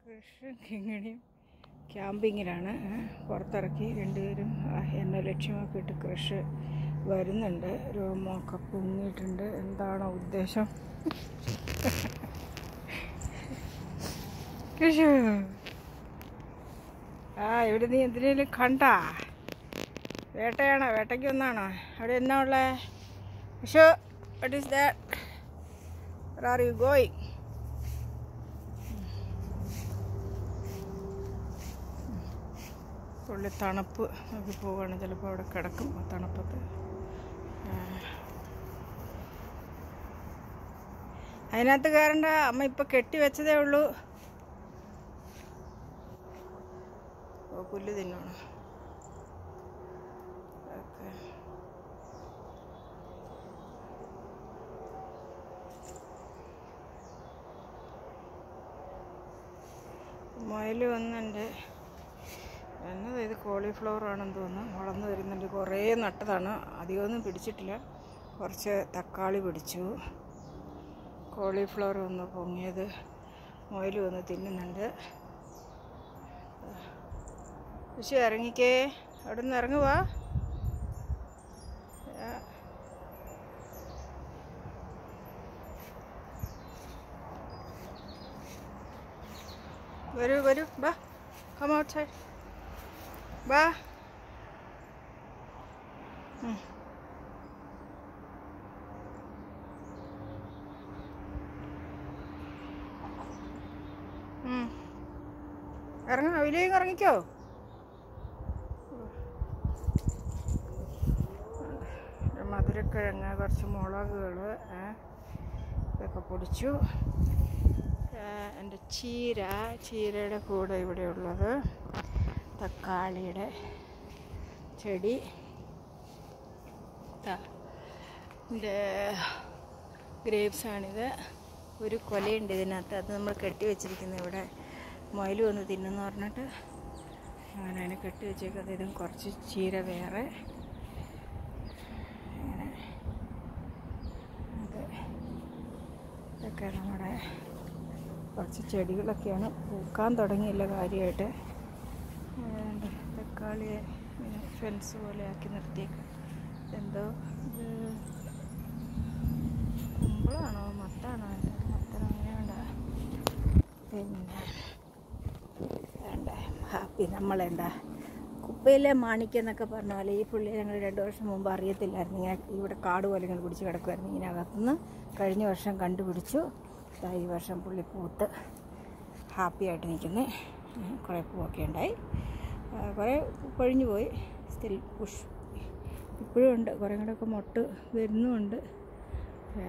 കൃഷ്ണൻ കിങ്ങിണിയും ക്യാമ്പിങ്ങിലാണ് ഏ. പുറത്തിറക്കി രണ്ടുപേരും ആ, എന്നെ ലക്ഷ്യമാക്കിയിട്ട് കൃഷ് വരുന്നുണ്ട് രോമമൊക്കെ പൊങ്ങിയിട്ടുണ്ട് എന്താണോ ഉദ്ദേശം കൃഷു ആ ഇവിടെ നീ എന്തിനേലും കണ്ടാ വേട്ടയാണോ വേട്ടയ്ക്ക് ഒന്നാണോ അവിടെ എന്നാ ഉള്ളേ കൃഷു what is that are you going പുള്ളി തണുപ്പ് നോക്കി പോവുകയാണ് ചിലപ്പോൾ അവിടെ കിടക്കും ആ തണുപ്പത്ത് ആ. അതിനകത്ത് കയറണ്ട അമ്മ ഇപ്പം കെട്ടി വെച്ചതേ ഉള്ളൂ ഓ പുല്ല് തിന്നണം ഓക്കെ മുയൽ വന്നെൻ്റെ എന്നത് ഇത് കോളിഫ്ലവർ ആണെന്ന് തോന്നുന്നു വളർന്നു വരുന്നുണ്ട് കുറേ നട്ടതാണ് അധികമൊന്നും പിടിച്ചിട്ടില്ല കുറച്ച് തക്കാളി പിടിച്ചു കോളിഫ്ലവർ ഒന്ന് പൊങ്ങിയത് മുയൽ വന്ന് തിന്നുന്നുണ്ട് പക്ഷെ ഇറങ്ങിക്കേ അവിടെ നിന്ന് ഇറങ്ങുവാ ആ. വരൂ വരൂ ബാ കം ഔട്ട് സൈഡ് ബാ ഉം. ഉം. ഇറങ്ങാം അതിലേക്ക് ഇറങ്ങിക്കോ ഒരു മധുരക്കിഴങ്ങ് കുറച്ച് മുളകുകൾ ഇതൊക്കെ പൊടിച്ചു ആ, എൻ്റെ ചീര ചീരയുടെ കൂടെ ഇവിടെ ഉള്ളത് തക്കാളിയുടെ ചെടി എൻ്റെ ഗ്രേപ്സാണിത് ഒരു കൊലയുണ്ട് ഇതിനകത്ത് അത് നമ്മൾ കെട്ടി വെച്ചിരിക്കുന്നത് ഇവിടെ മുയൽ വന്ന് തിന്നെന്ന് പറഞ്ഞിട്ട് അങ്ങനെ അതിനെ കെട്ടി വെച്ചേക്കുന്നത് ഇതും കുറച്ച് ചീര വേറെ അങ്ങനെ അത് ഇതൊക്കെ നമ്മുടെ കുറച്ച് ചെടികളൊക്കെയാണ് പൂക്കാൻ തുടങ്ങിയില്ല കാര്യമായിട്ട് അതുകൊണ്ട് തക്കാളിയെ ഇങ്ങനെ ഫെൻസ് പോലെ ആക്കി നിർത്തിയേക്ക് എന്തോ ഇത് കുമ്പളാണോ മത്താണോ എന്താ മത്തനോ അങ്ങനെ വേണ്ട പിന്നെ വേണ്ട ഹാപ്പി നമ്മളെന്താ കുപ്പയിലെ മാണിക്യം എന്നൊക്കെ പറഞ്ഞ പോലെ ഈ പുള്ളി ഞങ്ങൾ രണ്ട് വർഷം മുമ്പ് അറിയത്തില്ലായിരുന്നു ഇങ്ങനെ ഇവിടെ കാട് പോലെ ഇങ്ങനെ പിടിച്ച് കിടക്കുമായിരുന്നു ഇങ്ങനെ അകത്തുനിന്ന് കഴിഞ്ഞ വർഷം കണ്ടുപിടിച്ചു ദാ ഈ വർഷം പുള്ളി പൂത്ത് ഹാപ്പി ആയിട്ട് നിൽക്കുന്നത് കുറേ പൂവൊക്കെ ഉണ്ടായി ആ, കുറേ കൊഴിഞ്ഞു പോയി സ്റ്റിൽ പുഷ് ഇപ്പോഴും ഉണ്ട് കുറേ കൂടെയൊക്കെ മൊട്ട് വരുന്നുമുണ്ട് ആ,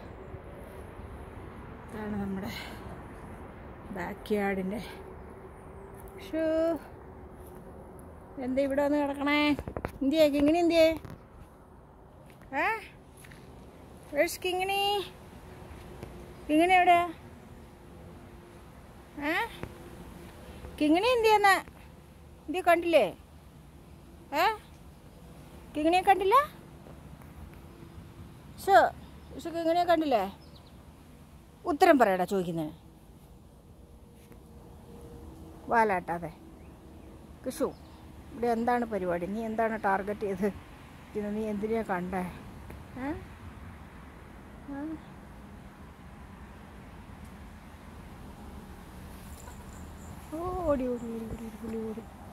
ഇതാണ് നമ്മുടെ ബാക്ക് യാർഡിൻ്റെ ഷൂ എന്താ ഇവിടെ വന്ന് കിടക്കണേ ഇന്ത്യയെ കിങ്ങിണി ഇന്ത്യയെ ഏ വേഴ്സ് കിങ്ങിണി കിങ്ങിണി എവിടെ ഏ കിങ്ങിണി എന്തിയെന്ന ഇന്ത്യ കണ്ടില്ലേ ഏ കിങ്ങിണിയെ കണ്ടില്ല ഷോ ഷോ കിങ്ങിണിയെ കണ്ടില്ലേ ഉത്തരം പറയടാ ചോദിക്കുന്നത് വാലാട്ടാതെ കിഷു ഇവിടെ എന്താണ് പരിപാടി നീ എന്താണ് ടാർഗറ്റ് ചെയ്ത് ഇത് നീ എന്തിനാ കണ്ടേ ഏ? ഏ? ഓടി ഓടി ഓടി ഓടി ഓടി പുള്ളി ഓടി